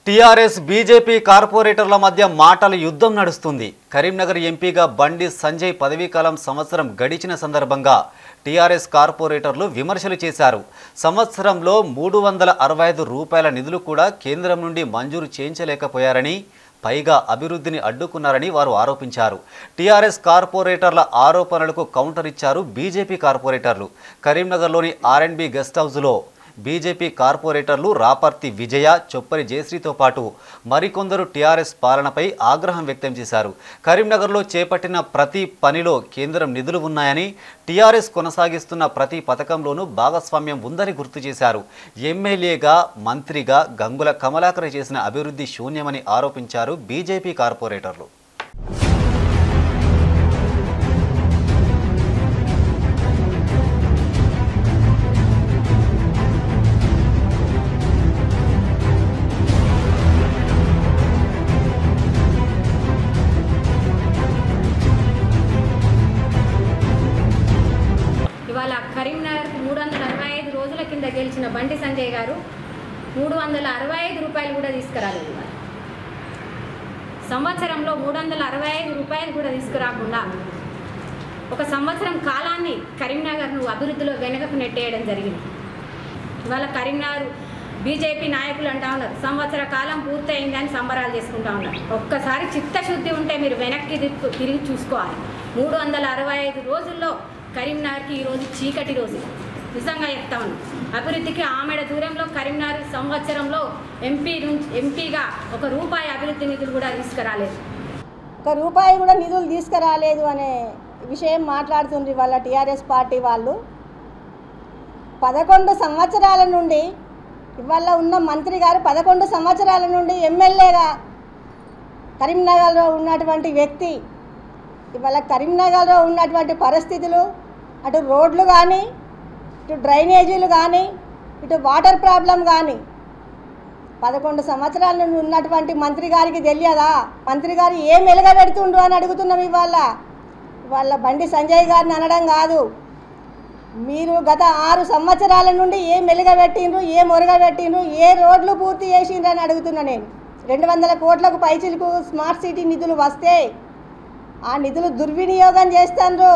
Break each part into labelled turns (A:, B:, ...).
A: TRS BJP కార్పొరేటర్ల మధ్య మాటల యుద్ధం నడుస్తుంది కరీంనగర్ ఎంపీగా బండి సంజయ్ పదవీకాలం సంవత్సరం గడిచిన సందర్భంగా టీఆర్ఎస్ కార్పొరేటర్లు విమర్శలు చేశారు సంవత్సరంలో మూడు వందల అరవై ఐదు రూపాయల నిధులు కూడా కేంద్రం నుండి మంజూరు చేయించలేకపోయారని పైగా అభివృద్ధిని అడ్డుకున్నారని వారు ఆరోపించారు టీఆర్ఎస్ కార్పొరేటర్ల ఆరోపణలకు కౌంటర్ ఇచ్చారు బీజేపీ కార్పొరేటర్లు కరీంనగర్లోని ఆర్ఎండ్బి గెస్ట్ హౌస్లో బీజేపీ కార్పొరేటర్లు రాపర్తి విజయ చొప్పరి జయశ్రీతో పాటు మరికొందరు టీఆర్ఎస్ పాలనపై ఆగ్రహం వ్యక్తం చేశారు కరీంనగర్లో చేపట్టిన ప్రతి పనిలో కేంద్రం నిధులు ఉన్నాయని టీఆర్ఎస్ కొనసాగిస్తున్న ప్రతి పథకంలోనూ భాగస్వామ్యం ఉందని గుర్తు చేశారు ఎమ్మెల్యేగా మంత్రిగా గంగుల కమలాకర్ చేసిన అభివృద్ధి శూన్యమని ఆరోపించారు బీజేపీ కార్పొరేటర్లు
B: ఇవాళ కరీంనగర్ మూడు వందల అరవై ఐదు రోజుల కింద గెలిచిన బండి సంజయ్ గారు మూడు వందల అరవై ఐదు రూపాయలు కూడా తీసుకురాలేదు ఇవాళ సంవత్సరంలో మూడు వందల అరవై ఐదు రూపాయలు కూడా తీసుకురాకుండా ఒక సంవత్సరం కాలాన్ని కరీంనగర్ను అభివృద్ధిలో వెనుకకు నెట్టేయడం జరిగింది ఇవాళ కరీంనగర్ బీజేపీ నాయకులు అంటా ఉన్నారు సంవత్సర కాలం పూర్తయిందని సంబరాలు చేసుకుంటా ఉన్నారు ఒక్కసారి చిత్తశుద్ధి ఉంటే మీరు వెనక్కి తిరుగు- తిరిగి చూసుకోవాలి మూడు వందల అరవై ఐదు రోజుల్లో కరీంనగర్కి ఈరోజు చీకటి రోజు నిజంగా చెప్తా ఉన్నాం అభివృద్ధికి ఆమెడ దూరంలో కరీంనగర్ సంవత్సరంలో ఎంపీ నుంచి ఎంపీగా ఒక రూపాయి అభివృద్ధి నిధులు కూడా తీసుకురాలేదు
C: ఒక రూపాయి కూడా నిధులు తీసుకురాలేదు అనే విషయం మాట్లాడుతుంది వాళ్ళ టీఆర్ఎస్ పార్టీ వాళ్ళు పదకొండు సంవత్సరాల నుండి ఇవాళ ఉన్న మంత్రి గారు పదకొండు సంవత్సరాల నుండి ఎమ్మెల్యేగా కరీంనగర్లో ఉన్నటువంటి వ్యక్తి ఇవాళ కరీంనగర్లో ఉన్నటువంటి పరిస్థితులు అటు రోడ్లు కానీ ఇటు డ్రైనేజీలు కానీ ఇటు వాటర్ ప్రాబ్లం కానీ పదకొండు సంవత్సరాల నుండి ఉన్నటువంటి మంత్రి గారికి తెలియదా మంత్రి గారు ఏం వెలుగబెడుతుండు అని అడుగుతున్నాం ఇవాళ ఇవాళ బండి సంజయ్ గారిని అనడం కాదు మీరు గత ఆరు సంవత్సరాల నుండి ఏం మెలుగబెట్టిండ్రు ఏం ఒరగబెట్టిండ్రు ఏ రోడ్లు పూర్తి చేసిండ్రు అని అడుగుతున్నా నేను రెండు వందల కోట్లకు పైచిలకు స్మార్ట్ సిటీ నిధులు వస్తే ఆ నిధులు దుర్వినియోగం చేస్తాండ్రు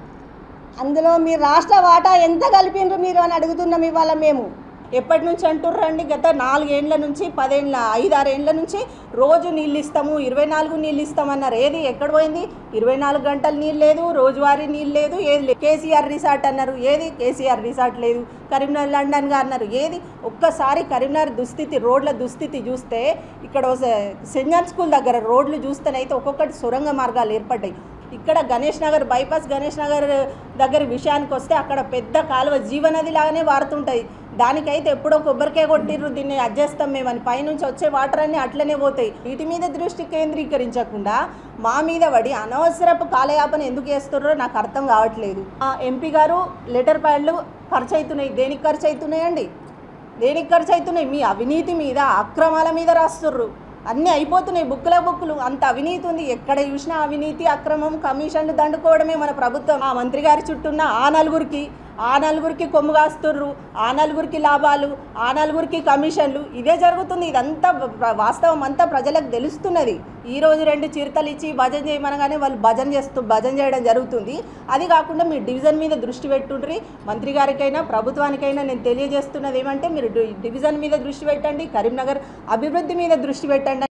C: అందులో మీ రాష్ట్ర వాటా ఎంత కలిపిండ్రు మీరు అని అడుగుతున్నాం ఇవాళ మేము
D: ఎప్పటి నుంచి అంటుర్రండి గత నాలుగేండ్ల నుంచి పదేండ్ల ఐదారేండ్ల నుంచి రోజు నీళ్ళు ఇస్తాము ఇరవై నాలుగు నీళ్ళు ఇస్తామన్నారు ఏది ఎక్కడ పోయింది ఇరవై నాలుగు గంటలు నీళ్ళు లేదు రోజువారీ నీళ్ళు లేదు ఏది లేదు కేసీఆర్ రిసార్ట్ అన్నారు ఏది కేసీఆర్ రిసార్ట్ లేదు కరీంనగర్ లండన్గా అన్నారు ఏది ఒక్కసారి కరీంనగర్ దుస్థితి రోడ్ల దుస్థితి చూస్తే ఇక్కడ సెంజన్ స్కూల్ దగ్గర రోడ్లు చూస్తేనైతే ఒక్కొక్కటి సొరంగ మార్గాలు ఏర్పడ్డాయి ఇక్కడ గణేష్ నగర్ బైపాస్ గణేష్ నగర్ దగ్గర విషయానికి వస్తే అక్కడ పెద్ద కాలువ జీవనది లాగానే వారుతుంటుంది దానికైతే ఎప్పుడో కొబ్బరికాయ కొట్టిర్రు దీన్ని అడ్జేస్తాం మేమని పైనుంచి వచ్చే వాటర్ అన్నీ అట్లనే పోతాయి వీటి మీద దృష్టి కేంద్రీకరించకుండా మా మీద పడి అనవసరపు కాలయాపన ఎందుకు చేస్తున్నారో నాకు అర్థం కావట్లేదు ఆ ఎంపీ గారు లెటర్ ప్యాడ్లు ఖర్చు అవుతున్నాయి దేనికి ఖర్చు అవుతున్నాయండి దేనికి ఖర్చు అవుతున్నాయి మీ అవినీతి మీద అక్రమాల మీద రాస్తుర్రు అన్నీ అయిపోతున్నాయి బుక్కుల బుక్కులు అంత అవినీతి ఉంది ఎక్కడ చూసినా అవినీతి అక్రమం కమిషన్లు దండుకోవడమే మన ప్రభుత్వం ఆ మంత్రి గారి చుట్టూన్న ఆ నలుగురికి ఆ నలుగురికి కొమ్ము కాస్తుర్రు ఆ నలుగురికి లాభాలు ఆ నలుగురికి కమిషన్లు ఇదే జరుగుతుంది ఇదంతా ప్ర- వాస్తవం అంతా ప్రజలకు తెలుస్తున్నది ఈ రోజు రెండు చిరుతలు ఇచ్చి భజన చేయమనగానే వాళ్ళు భజన చేస్తూ భజన చేయడం జరుగుతుంది అది కాకుండా మీరు డివిజన్ మీద దృష్టి పెట్టుండ్రి మంత్రి గారికైనా ప్రభుత్వానికైనా నేను తెలియజేస్తున్నది ఏమంటే మీరు డి- డివిజన్ మీద దృష్టి పెట్టండి కరీంనగర్ అభివృద్ధి మీద దృష్టి పెట్టండి